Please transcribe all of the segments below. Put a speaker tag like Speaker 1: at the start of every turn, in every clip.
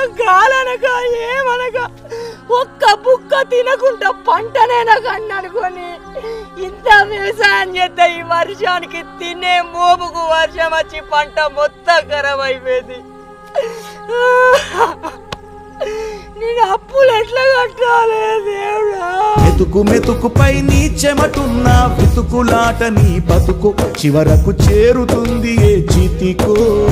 Speaker 1: గాలనక ఏమనక ఒక్క బుక్క తినకుండా పంటనే నాకు అన్న అనుకొని ఇంత వ్యవసాయం చేస్తే ఈ వర్షానికి తినే మోపుకు వర్షం వచ్చి పంట మొత్తం ఖరాబ్ అయిపోయింది నేను అప్పులు ఎట్లా కట్టాలి దేవుడా
Speaker 2: మెతుకు మెతుకుపై నీ చెమటున్న వెతుకులాట నీ బతుకు చివరకు చేరుతుంది ఏ చితికో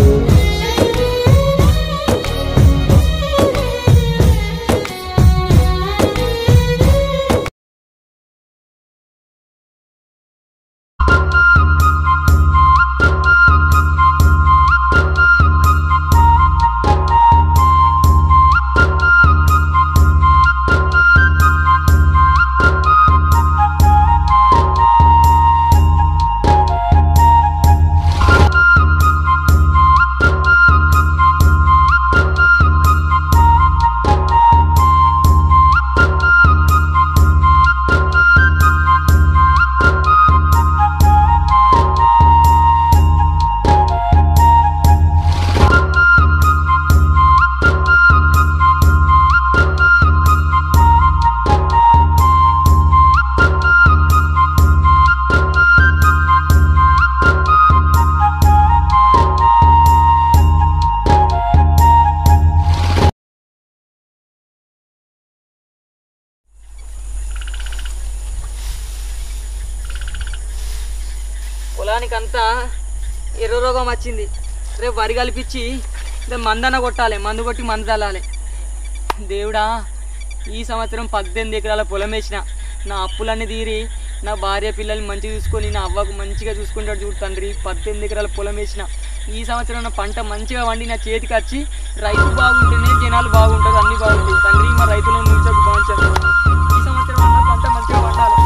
Speaker 1: పొలానికి అంతా ఎర్ర రోగం వచ్చింది రేపు వరి కలిపించి రేపు మందన్న కొట్టాలి మందు కొట్టి మందు చల్లాలి దేవుడా ఈ సంవత్సరం పద్దెనిమిది ఎకరాల పొలం వేసిన నా అప్పులన్నీ తీరి నా భార్య పిల్లల్ని మంచిగా చూసుకొని నా అవ్వకు మంచిగా చూసుకుంటాడు చూడు తండ్రి పద్దెనిమిది ఎకరాల పొలం వేసిన ఈ సంవత్సరం నా పంట మంచిగా వండి నా చేతికి వచ్చి రైతు బాగుంటేనే జనాలు బాగుంటారు అన్ని బాగుంటాయి తండ్రి మా రైతులను నుంచకు బాగుంచాను ఈ సంవత్సరం అన్న పంట మంచిగా వండాలి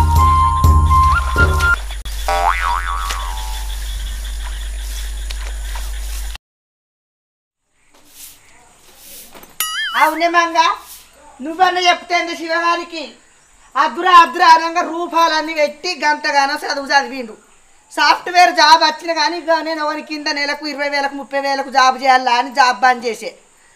Speaker 3: అవునే మంగ నువ్వన్న చెప్తేంది శివగారికి అద్దురా అద్దురా అనగా రూపాలన్నీ పెట్టి గంటగానో చదువు చదివిండు సాఫ్ట్వేర్ జాబ్ వచ్చిన కానీ ఇక నేను ఎవరి కింద నెలకు ఇరవై వేలకు ముప్పై వేలకు జాబ్ చేయాలా అని జాబ్ బంద్ చేసే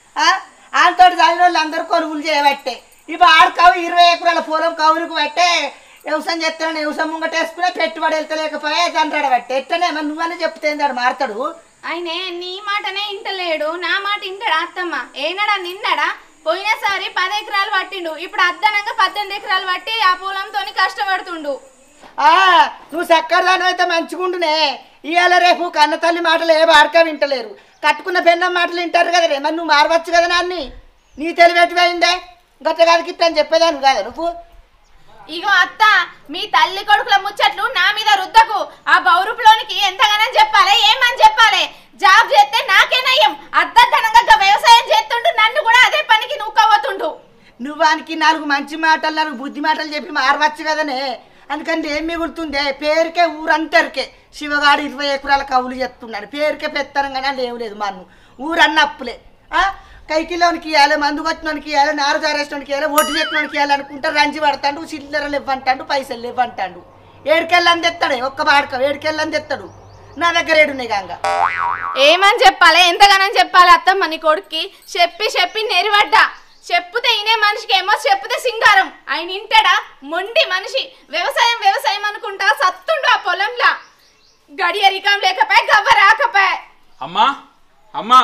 Speaker 3: ఆయనతో చదివిన వాళ్ళు అందరూ కొనుగోలు చేయబట్టే ఇప్పుడు ఆడు కవి ఇరవై ఎకరాల పొలం కవులకు పట్టే వ్యవసాయం చేస్తానని వ్యవసాయం ముంగట వేసుకునే పెట్టుబడి వెళ్తలేకపోయే దండ్రాడ పట్టే ఎట్టనే మరి నువ్వనే చెప్తేంది ఆడు మారతాడు
Speaker 4: ఆయనే నీ మాటనే ఇంటలేడు నా మాట ఇంటడా అత్తమ్మ ఏనాడా నిన్నడా పోయినసారి పది ఎకరాలు పట్టిండు ఇప్పుడు అద్దనంగా పద్దెనిమిది ఎకరాలు పట్టి ఆ పొలంతోని కష్టపడుతుండు
Speaker 3: ఆ, నువ్వు చక్కర్దాని అయితే మంచిగుండునే ఇవాళ రేపు కన్న తల్లి మాటలు ఏ బాడక వింటలేరు కట్టుకున్న పెన్నం మాటలు వింటారు కదా రే మరి నువ్వు మారవచ్చు కదా నాన్ని నీ తెలివెట్టువైందే గత కాదుకి అని చెప్పేదాన్ని కదా నువ్వు
Speaker 4: ఇగో అత్త మీ తల్లి కొడుకుల ముచ్చట్లు నా మీద రుద్దకు ఆ బౌరుపులోనికి ఎంతగానో చెప్పాలి ఏమని చెప్పాలి జాబ్ చేస్తే నాకే నయ్యం అద్దధనంగా గా వ్యవసాయం చేస్తుండు నన్ను కూడా అదే పనికి నువ్వు కవ్వతుండు
Speaker 3: నువ్వానికి నాలుగు మంచి మాటలు నాలుగు బుద్ధి మాటలు చెప్పి మారవచ్చు కదనే అందుకని ఏం మిగులుతుందే పేరుకే ఊరంతరికే శివగాడు ఇరవై ఎకరాల కవులు చెప్తున్నాడు పేరుకే పెత్తనంగానే లేవు లేదు మన్ను ఊరన్న అప్పులే ఆ? కైకిలోనికి ఇవ్వాలి మందు కొట్టినోనికి ఇవ్వాలి నారు జారేసినోనికి ఇవ్వాలి ఓటు చెప్పినోనికి ఇవ్వాలి అనుకుంటా రంజి పడతాడు చిల్లరలు ఇవ్వంటాడు పైసలు ఇవ్వంటాడు ఏడుకెళ్ళని తెస్తాడే ఒక్క బాడక ఏడుకెళ్ళని తెస్తాడు నా దగ్గర ఏడున్నాయి గంగ
Speaker 4: ఏమని చెప్పాలి ఎంతగానో చెప్పాలి అత్తమ్మ నీ కొడుక్కి చెప్పి చెప్పి నెరివడ్డా చెప్పుతే ఇనే మనిషికి ఏమో చెప్పుతే సింగారం ఆయన ఇంటడా మొండి మనిషి వ్యవసాయం వ్యవసాయం అనుకుంటా సత్తుండు ఆ పొలంలా గడియ రికం లేకపోయా గవ్వ రాకపోయా
Speaker 5: అమ్మా అమ్మా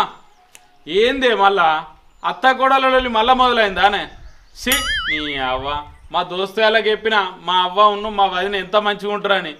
Speaker 5: ఏందే మళ్ళా అత్త కోడలు మళ్ళా మొదలైందానే సి నీ అవ్వ మా దోస్తుగాళ్ళకి చెప్పిన మా అవ్వ ఉన్ను మా వదిన ఎంత మంచిగా ఉంటారని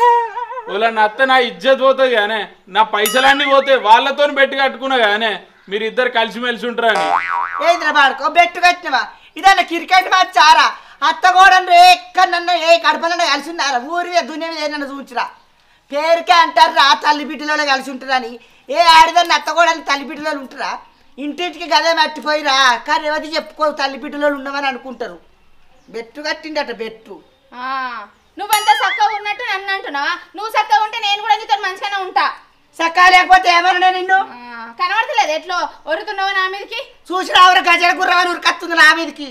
Speaker 5: ఓలా నా అత్త నా ఇజ్జత్ పోతుంది కానీ నా పైసలన్నీ పోతాయి వాళ్ళతో పెట్టి కట్టుకున్నా కానీ మీరు ఇద్దరు కలిసిమెలిసి ఉంటారని
Speaker 3: ఏంద్ర బాడుకో బెట్టు కట్టినవా ఇదన్న క్రికెట్ మ్యాచ్ చారా అత్త కూడా ఎక్కడన్నా ఏ కడపలన్నా కలిసి ఉన్నారా ఊరి దునియా మీద ఏదన్నా చూంచురా పేరుకే అంటారు రా తల్లి బిడ్డలలో కలిసి ఉంటారని ఏ ఆడిదాన్ని అత్త కూడా తల్లి బిడ్డలలో ఉంటారా ఇంటింటికి గదే మట్టిపోయిరా కానీ ఎవరి చెప్పుకో తల్లి బిడ్డలలో ఉన్నామని అనుకుంటారు బెట్టు కట్టిండట బెట్టు
Speaker 4: ఆ, నువ్వెంత చక్కగా ఉన్నట్టు నన్ను అంటున్నావా నువ్వు చక్కగా ఉంటే నేను కూడా నీతో మంచిగానే ఉంటా
Speaker 3: సక్కా లేకపోతే ఏమన్నా నిన్ను
Speaker 4: ఆ, కనబడతలేదు ఎట్లో ఒరుతున్నావు నా మీదకి
Speaker 3: చూసి రావరు గజల గుర్రమని ఉరికత్తుంది నా మీదకి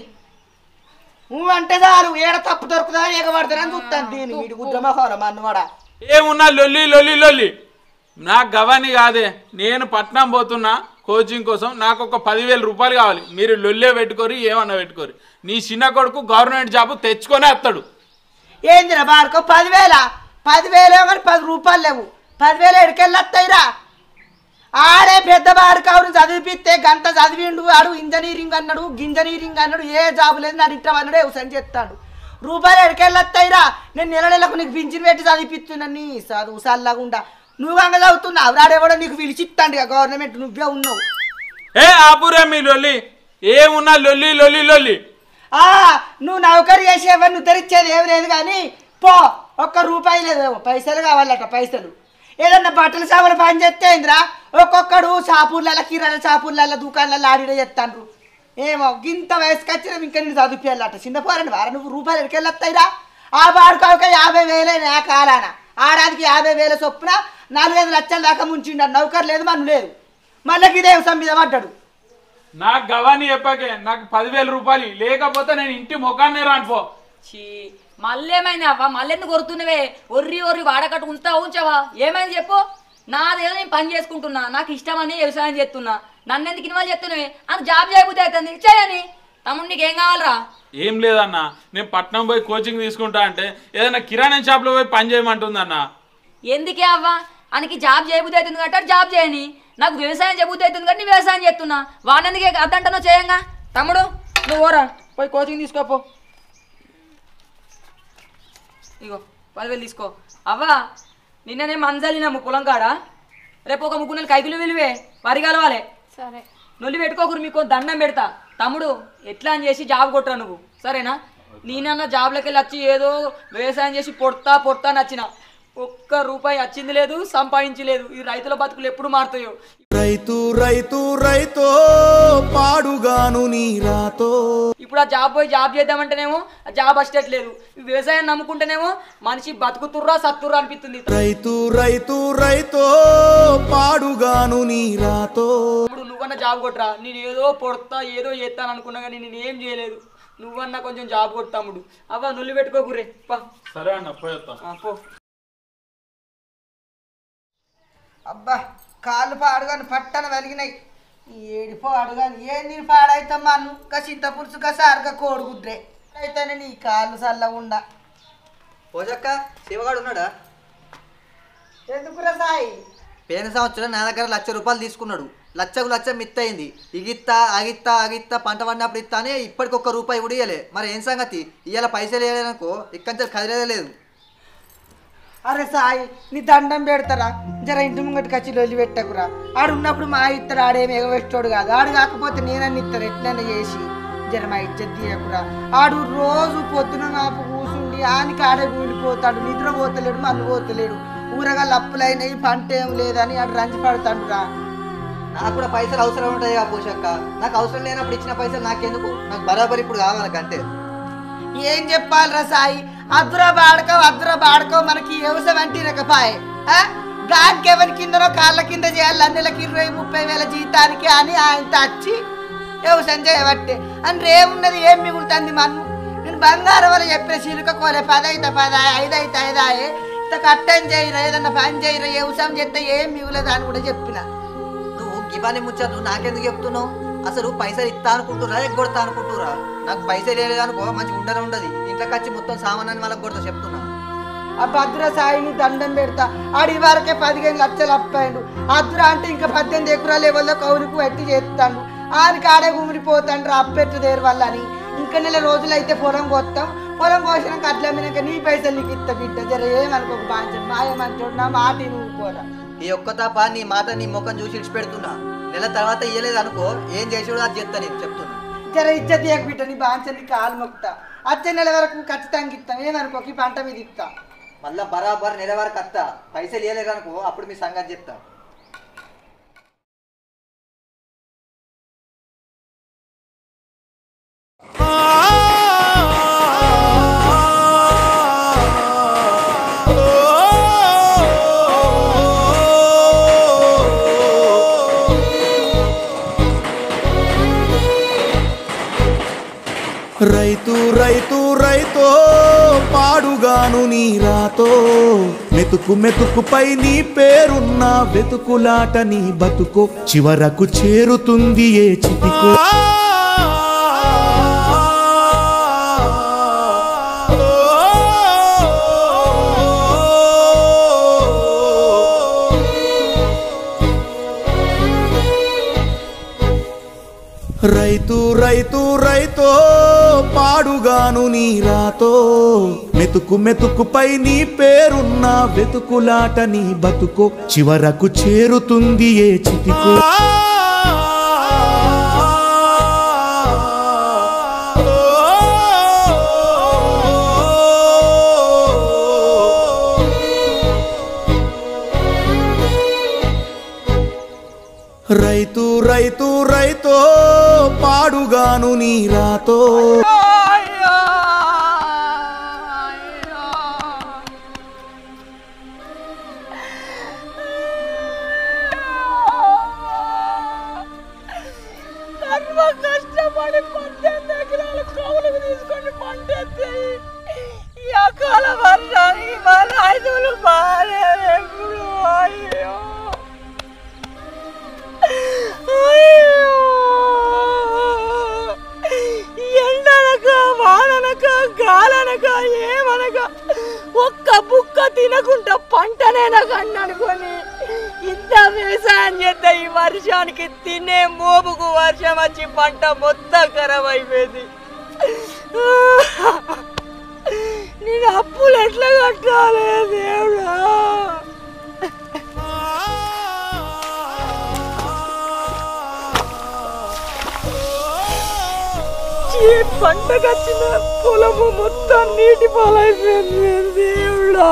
Speaker 3: నువ్వు అంటే చాలు ఏడ తప్పు దొరుకుతుందా ఎగబడతానని చూస్తాను దీని వీడి గుద్రమోహరం అన్నవాడా
Speaker 5: ఏమున్నా లొల్లి లొల్లి లొల్లి నా గవాని కాదే నేను పట్నం పోతున్నా కోచింగ్ కోసం నాకు ఒక పదివేల రూపాయలు కావాలి మీరు లొల్లే పెట్టుకోరి ఏమన్నా పెట్టుకోరి నీ చిన్న కొడుకు గవర్నమెంట్ జాబ్ తెచ్చుకొనే వస్తాడు
Speaker 3: ఏందిరా బాడుకో పదివేల పదివేలు కానీ పది రూపాయలు లేవు పదివేలు ఎడికెళ్ళి వస్తాయిరా ఆడే పెద్ద బాడుకావును చదివిపిస్తే గంట చదివిండు ఆడు ఇంజనీరింగ్ అన్నాడు గింజనీరింగ్ అన్నాడు ఏ జాబు లేదు నాడు ఇట్లా అన్నాడు వ్యవసాయం చేస్తాడు రూపాయలు ఎడికెళ్ళి వస్తాయిరా నేను నెల నెలకు నీకు పింఛన్ పెట్టి చదివిపిస్తున్నా నీ చదువు సల్లగుండా నువ్వు అంగ చదువుతున్నావు రాడేవాడో నీకు పిలిచిస్తాడు గవర్నమెంట్ నువ్వే ఉన్నావు
Speaker 5: ఏ ఆపురే మీ లొల్లి ఏమున్నా లొల్లి లొల్లి లొల్లి
Speaker 3: ఆ, నువ్వు నౌకరీ చేసేవని నువ్వు తెరిచేది ఏమి లేదు కానీ పో ఒక్క రూపాయి లేదు పైసలు కావాలట పైసలు ఏదన్నా బట్టల షాపులు పని చేస్తే ఏందిరా ఒక్కొక్కడు షాపుర్లలో కిరాణా షాపుర్లలో దుకాణాలలో ఆడిడ చేస్తాండ్రు ఏమో గింత వయసుకి వచ్చిన ఇంకా నేను చదివిపోయాలట చిన్న పోరండి వారా నువ్వు రూపాయలు ఎడికెళ్ళి వస్తాయిరా ఆ బాడుకోక యాభై వేలే నా కాలాన ఆడానికి యాభై వేల చొప్పున నాలుగైదు లక్షల దాకా ముంచిండు నౌకర్ లేదు మన లేదు మళ్ళీ ఇదే మీద పడ్డాడు
Speaker 5: నాకు గవాని చెప్పాకే నాకు పదివేల రూపాయలు లేకపోతే నేను ఇంటి ముఖాన్నే రానిపో
Speaker 6: చీ మళ్ళీ ఏమైంది అవ్వ మళ్ళీ ఎందుకు కొడుతున్నవే ఒర్రి ఒర్రి వాడకట్టు ఉంచుతా ఉంచావా ఏమైంది చెప్పు నాదేదో నేను పని చేసుకుంటున్నా నాకు ఇష్టమని వ్యవసాయం చేస్తున్నా నన్ను ఎందుకు ఇన్వాల్వ్ చేస్తున్నావే అని జాబ్ చేయబుద్ధి అవుతుంది చేయని తమ్ముడు నీకు ఏం కావాలరా
Speaker 5: ఏం లేదన్నా నేను పట్నం పోయి కోచింగ్ తీసుకుంటా అంటే ఏదైనా కిరాణా షాప్లో పోయి పని చేయమంటుందన్నా
Speaker 6: ఎందుకే అవ్వ ఆయనకి జాబ్ చేయబుద్ధి అవుతుంది కాబట్టి జాబ్ చేయని నాకు వ్యవసాయం చేయబుద్ధి అవుతుంది కాబట్టి నేను వ్యవసాయం చేస్తున్నా వాడెందుకే అద్దంటనో చేయంగా తమ్ముడు నువ్వు ఓరా పోయి కోచింగ్ తీసుకోపో ఇగో పదివేలు తీసుకో అవ్వా నిన్ననే మంజలినాము పొలం కాడ రేపు ఒక ముగ్గురు నెలలు కైకులు విలువే వరి కలవాలి
Speaker 4: సరే
Speaker 6: నొల్లి పెట్టుకోకురు మీకు దండం పెడతా తమ్ముడు ఎట్లా అని చేసి జాబ్ కొట్టరా నువ్వు సరేనా నేనన్నా జాబ్లోకి వెళ్ళి వచ్చి ఏదో వ్యవసాయం చేసి పొడతా పొడతా అని వచ్చిన ఒక్క రూపాయి వచ్చింది లేదు సంపాదించలేదు ఈ రైతుల బతుకులు ఎప్పుడు మారుతాయో
Speaker 2: రైతు రైతు రైతో పాడుగాను నీ రాతో
Speaker 6: ఇప్పుడు ఆ జాబ్ పోయి జాబ్ చేద్దామంటేనేమో ఆ జాబ్ వచ్చేట్లేదు ఈ వ్యవసాయం నమ్ముకుంటేనేమో మనిషి బతుకుతుర్రా సత్తుర్రా అనిపిస్తుంది
Speaker 2: రైతు రైతు రైతో పాడుగాను నీ రాతో
Speaker 6: ఇప్పుడు నువ్వన్నా జాబ్ కొట్టరా నేను ఏదో పొడతా ఏదో చేస్తాను అనుకున్నా కానీ నేను ఏం చేయలేదు నువ్వన్నా కొంచెం జాబ్ కొట్టాముడు అవ్వ నుల్లి పెట్టుకోకురే పా
Speaker 5: సరే అన్న పోయేస్తా
Speaker 6: ఆ, పో
Speaker 3: అబ్బా కాళ్ళు పాడుగాని పట్టన వెలిగినాయి ఏడిపో అడుగాని ఏం నేను పాడైతమ్మా నువ్వు చింత పులుసు కసారుగా కోడిగుడ్రే అయితేనే నీ కాళ్ళు చల్లగుండా
Speaker 7: పోజక్క శివగాడు ఉన్నాడా
Speaker 3: ఎందుకురా సాయి
Speaker 7: పోయిన సంవత్సరం నా దగ్గర లక్ష రూపాయలు తీసుకున్నాడు లక్షకు లక్ష మిత్త అయింది ఇగిత్తా అగిత్తా అగిత్తా పంట పండినప్పుడు ఇస్తా అని ఇప్పటికి ఒక్క రూపాయి కూడా ఇయ్యలే మరి ఏం సంగతి ఇవాళ పైసలు వేయలేదనుకో ఇక్కడి నుంచి కదిలేదే లేదు
Speaker 3: అరే సాయి నీ దండం పెడతారా జర ఇంటి ముంగటికి వచ్చి లొల్లి పెట్టకురా ఆడు ఉన్నప్పుడు మా ఇత్తరు ఆడేమి ఎగవెట్టోడు కాదు ఆడు కాకపోతే నేనన్న ఇత్తరు ఎట్లైనా చేసి జర మా ఇజ్జత్ తీయకురా ఆడు రోజు పొద్దున మాపు కూసుండి ఆనికి ఆడే కూలిపోతాడు నిద్ర పోతలేడు మన్ను పోతలేడు ఊరగాళ్ళు అప్పులైనవి పంట ఏం లేదని ఆడు రంచి పడతాడు రా
Speaker 7: నాకు కూడా పైసలు అవసరం ఉంటాయి ఆ పోషక్క నాకు అవసరం లేనప్పుడు ఇచ్చిన పైసలు నాకెందుకు నాకు బరాబర్ ఇప్పుడు కావాలి అంతే
Speaker 3: ఏం చెప్పాలిరా సాయి అద్దురా బాడకో అద్దురా బాడకో మనకి వ్యవసాయం అంటే ఇరకపాయే గానికి ఎవరి కిందనో కాళ్ళ కింద చేయాలి అన్నెలకి ఇరవై ముప్పై వేల జీతానికి అని ఆయన వచ్చి వ్యవసాయం చేయబట్టే అని రేమున్నది ఏం మిగులుతుంది మన్ను నేను బంగారం వల్ల చెప్పే చిలుక కోలే పదైతే పదాయ ఐదైతే ఐదాయే ఇంత కట్టం చేయరా ఏదన్నా పని చేయరా వ్యవసాయం చేస్తే ఏం మిగులదు అని కూడా చెప్పిన
Speaker 7: నువ్వు గిబాని ముచ్చట్లు నాకెందుకు చెప్తున్నావు అసలు పైసలు ఇస్తా అనుకుంటురా ఎగ్గొడతా అనుకుంటురా నాకు పైసలు వేయలేదు అనుకో మంచి ఉండనే ఉండదు ఇంట్లోకి వచ్చి మొత్తం సామానాన్ని వాళ్ళకి కొడతా చెప్తున్నా
Speaker 3: ఆ భద్ర సాయిని దండం పెడతా ఆడి వరకే పదిహేను లక్షలు అప్పాడు అద్దుర అంటే ఇంకా పద్దెనిమిది ఎకరాల లెవెల్లో కౌలుకు పెట్టి చేస్తాడు ఆడికి ఆడే గుమిడిపోతాడు అప్పెట్టు దేరు వల్ల అని ఇంకా నెల రోజులు అయితే పొలం కొత్తాం పొలం కోసినాక అట్లా అమ్మినాక నీ పైసలు నీకు ఇస్తా బిడ్డ జర ఏమనుకోక బాగా మాయమంటాడు నా మాట నువ్వు కూడా
Speaker 7: ఈ ఒక్క తప్ప నీ మాట నీ ముఖం చూసి ఇడిచిపెడుతున్నా నెల తర్వాత ఇయ్యలేదు అనుకో ఏం చేసాడో అది చెప్తా నీకు చెప్తున్నా
Speaker 3: జర ఇజ్జత్ తీయక బిడ్డ నీ బాంచని కాలు మొక్తా వచ్చే నెల వరకు ఖచ్చితంగా ఇస్తాం ఏమనుకోక ఈ పంట మీద ఇస్తా
Speaker 7: మళ్ళా బరాబర్ నెల వరకు అత్తా పైసలు ఇయ్యలేదు అనుకో అప్పుడు మీ సంగతి చెప్తా
Speaker 2: రైతు రైతు రైతో పాడుగాను నీ రాతో మెతుకు మెతుకుపై నీ పేరున్న వెతుకులాట నీ బతుకో చివరకు చేరుతుంది ఏ చితికో రైతు రైతు రైతో పాడుగాను నీ రాతో మెతుకు మెతుకుపై నీ పేరున్న వెతుకులాట నీ బతుకో చివరకు చేరుతుంది ఏ చితికో రైతు రైతు రైతో పాడుగాను నీ రాతో
Speaker 1: కర్మ కష్టపడి పద్దెనిమిది ఎకరాలు కౌలుకు తీసుకొని పంట ఎత్తి ఈ అకాల వర్షానికి మా రైతులు బాగాలేదు ఎప్పుడు అయ్యో అయ్యో ఎండనక వాననక గాలనక ఏమనక ఒక్క బుక్క తినకుండా పంటనేనా కన్ననుకొని ఇంత వ్యవసాయం చేస్తే ఈ వర్షానికి తినే మోపుకు వర్షం వచ్చి పంట మొత్తం ఖరాబ్ అయిపోయింది నేను అప్పులు ఎట్లా కట్టాలి దేవుడా ఈ పంటకొచ్చిన పొలము మొత్తం నీటి పాలైపోయింది దేవుడా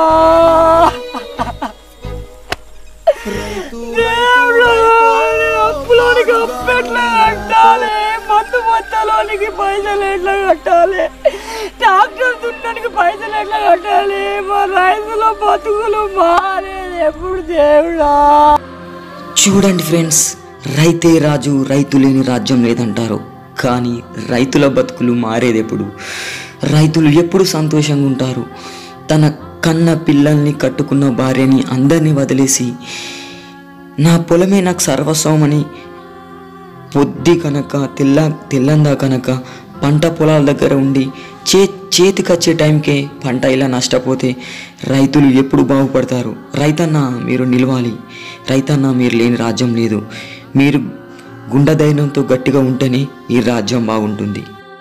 Speaker 1: దేవుడా నేను అప్పులోనికి అప్పు ఎట్లా కట్టాలి మందు మొత్తంలోనికి పైసలు ఎట్లా కట్టాలి ట్రాక్టర్ దున్నడానికి పైసలు ఎట్లా కట్టాలి మా రైతుల బతుకులు మారేది ఎప్పుడు దేవుడా
Speaker 8: చూడండి ఫ్రెండ్స్ రైతే రాజు రైతు లేని రాజ్యం లేదంటారు కానీ రైతుల బతుకులు మారేది ఎప్పుడు రైతులు ఎప్పుడు సంతోషంగా ఉంటారు తన కన్న పిల్లల్ని కట్టుకున్న భార్యని అందరినీ వదిలేసి నా పొలమే నాకు సర్వస్వం అని పొద్ది కనుక తెల్ల తెల్లందా కనుక పంట పొలాల దగ్గర ఉండి చే చేతికొచ్చే టైంకే పంట ఇలా నష్టపోతే రైతులు ఎప్పుడు బాగుపడతారు రైతన్న మీరు నిలవాలి రైతన్న మీరు లేని రాజ్యం లేదు మీరు గుండె ధైర్యంతో గట్టిగా ఉంటేనే ఈ రాజ్యం బాగుంటుంది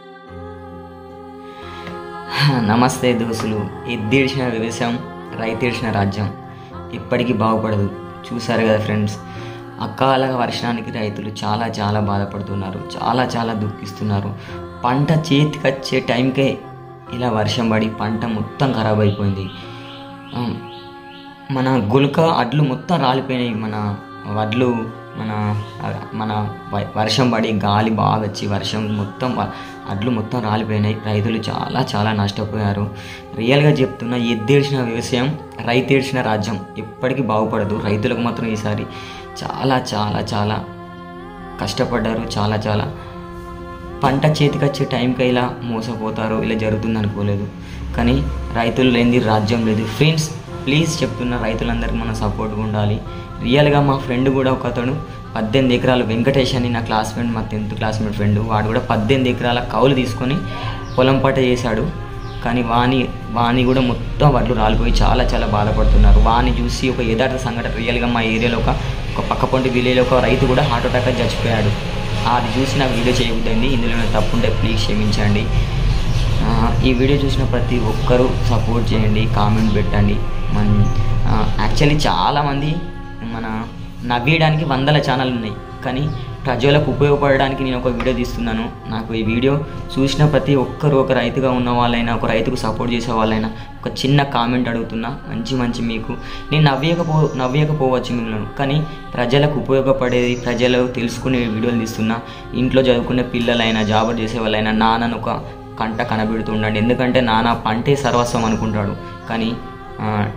Speaker 8: నమస్తే దోస్తులు ఎద్దేడిచిన వ్యవసాయం రైతేడిచిన రాజ్యం ఇప్పటికీ బాగుపడదు చూసారు కదా ఫ్రెండ్స్ అకాల వర్షానికి రైతులు చాలా చాలా బాధపడుతున్నారు చాలా చాలా దుఃఖిస్తున్నారు పంట చేతికి వచ్చే టైంకే ఇలా వర్షం పడి పంట మొత్తం ఖరాబ్ అయిపోయింది ఆ, మన గుల్క అడ్లు మొత్తం రాలిపోయినాయి మన వడ్లు మన మన వ- వర్షం పడి గాలి బాగా వచ్చి వర్షం మొత్తం వ- అడ్లు మొత్తం రాలిపోయినాయి రైతులు చాలా చాలా నష్టపోయారు రియల్గా చెప్తున్నా ఎద్దేడ్చిన వ్యవసాయం రైతేడ్చిన రాజ్యం ఎప్పటికీ బాగుపడదు రైతులకు మాత్రం ఈసారి చాలా చాలా చాలా కష్టపడ్డారు చాలా చాలా పంట చేతికి వచ్చే టైంకి ఇలా మోసపోతారు ఇలా జరుగుతుంది అనుకోలేదు కానీ రైతులు లేనిది రాజ్యం లేదు ఫ్రెండ్స్ ప్లీజ్ చెప్తున్న రైతులందరికీ మనం సపోర్ట్గా ఉండాలి రియల్గా మా ఫ్రెండ్ కూడా ఒక అతడు పద్దెనిమిది ఎకరాలు వెంకటేష్ అని నా క్లాస్మేట్ మా టెన్త్ క్లాస్మేట్ ఫ్రెండ్ వాడు కూడా పద్దెనిమిది ఎకరాల కౌలు తీసుకొని పొలం పట్ట చేశాడు కానీ వాని వాని కూడా మొత్తం వడ్లు రాలిపోయి చాలా చాలా బాధపడుతున్నారు వాని చూసి ఒక యథార్థ సంఘటన రియల్గా మా ఏరియాలో ఒక ఒక పక్కపొంటి విలేజ్లో ఒక రైతు కూడా హార్ట్ అటాక్ వచ్చి చచ్చిపోయాడు అది చూసి నాకు వీడియో చేయబుద్దండి ఇందులో ఏమైనా తప్పుంటే ప్లీజ్ క్షమించండి ఆ, ఈ వీడియో చూసిన ప్రతి ఒక్కరూ సపోర్ట్ చేయండి కామెంట్ పెట్టండి మన యాక్చువల్లీ చాలామంది మన నవ్వేయడానికి వందల ఛానల్ ఉన్నాయి కానీ ప్రజలకు ఉపయోగపడడానికి నేను ఒక వీడియో తీస్తున్నాను నాకు ఈ వీడియో చూసిన ప్రతి ఒక్కరు ఒక రైతుగా ఉన్న వాళ్ళైనా ఒక రైతుకు సపోర్ట్ చేసే వాళ్ళైనా ఒక చిన్న కామెంట్ అడుగుతున్నా మంచి మంచి మీకు నేను నవ్వేయకపో నవ్వేయకపోవచ్చు మిమ్మల్ని కానీ ప్రజలకు ఉపయోగపడేది ప్రజలు తెలుసుకునే వీడియోలు తీస్తున్నా ఇంట్లో చదువుకునే పిల్లలైనా జాబర్ చేసే వాళ్ళైనా నాన్నను ఒక కంట కనబెడుతూ ఉండండి ఎందుకంటే నాన్న పంటే సర్వస్వం అనుకుంటాడు కానీ ఆ,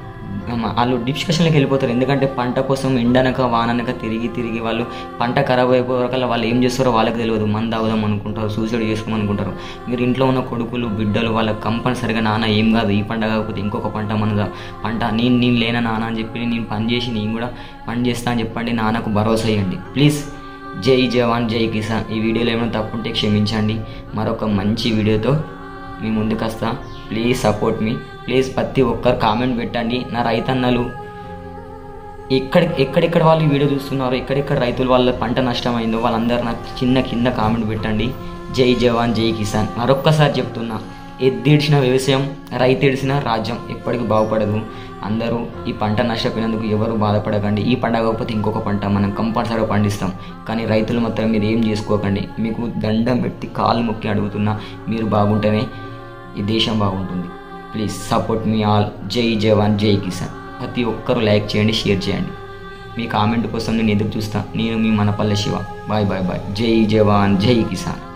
Speaker 8: అమ్మ, వాళ్ళు డిస్కషన్లోకి వెళ్ళిపోతారు ఎందుకంటే పంట కోసం ఎండనక వాననక తిరిగి తిరిగి వాళ్ళు పంట ఖరాబ్ అయిపోయేకల్లా వాళ్ళు ఏం చేస్తారో వాళ్ళకి తెలియదు మంది అవుదాం అనుకుంటారు సూసైడ్ చేసుకోమని అనుకుంటారు మీరు ఇంట్లో ఉన్న కొడుకులు బిడ్డలు వాళ్ళకి కంపల్సరిగా నాన్న ఏం కాదు ఈ పంట కాకపోతే ఇంకొక పంట మనదా పంట నేను నేను లేనా నాన్న అని చెప్పి నేను పని చేసి నేను కూడా పని చేస్తా అని చెప్పండి నాన్నకు భరోసా ఇవ్వండి ప్లీజ్ జై జవాన్ జై కిసాన్ ఈ వీడియోలో ఏమైనా తప్పుంటే క్షమించండి మరొక మంచి వీడియోతో మీ ముందుకు వస్తా ప్లీజ్ సపోర్ట్ మీ ప్లీజ్ ప్రతి ఒక్కరు కామెంట్ పెట్టండి నా రైతన్నలు ఎక్కడ ఎక్కడెక్కడ వాళ్ళు ఈ వీడియో చూస్తున్నారో ఎక్కడెక్కడ రైతులు వాళ్ళ పంట నష్టమైందో వాళ్ళందరూ నాకు చిన్న కింద కామెంట్ పెట్టండి జై జవాన్ జై కిసాన్ మరొక్కసారి చెప్తున్నా ఎద్దిడిచిన వ్యవసాయం రైతేడిసిన రాజ్యం ఎప్పటికీ బాగుపడదు అందరూ ఈ పంట నష్టపోయినందుకు ఎవరు బాధపడకండి ఈ పంట కాకపోతే ఇంకొక పంట మనం కంపల్సరీగా పండిస్తాం కానీ రైతులు మాత్రం మీరు ఏం చేసుకోకండి మీకు దండం పెట్టి కాలు మొక్కి అడుగుతున్నా మీరు బాగుంటేనే ఈ దేశం బాగుంటుంది ప్లీజ్ సపోర్ట్ మీ ఆల్ జై జవాన్ జై కిసాన్ ప్రతి ఒక్కరూ లైక్ చేయండి షేర్ చేయండి మీ కామెంట్ కోసం నేను ఎదురు చూస్తాను నేను మీ మనపల్లె శివ బాయ్ బాయ్ బాయ్ జై జవాన్ జై కిసాన్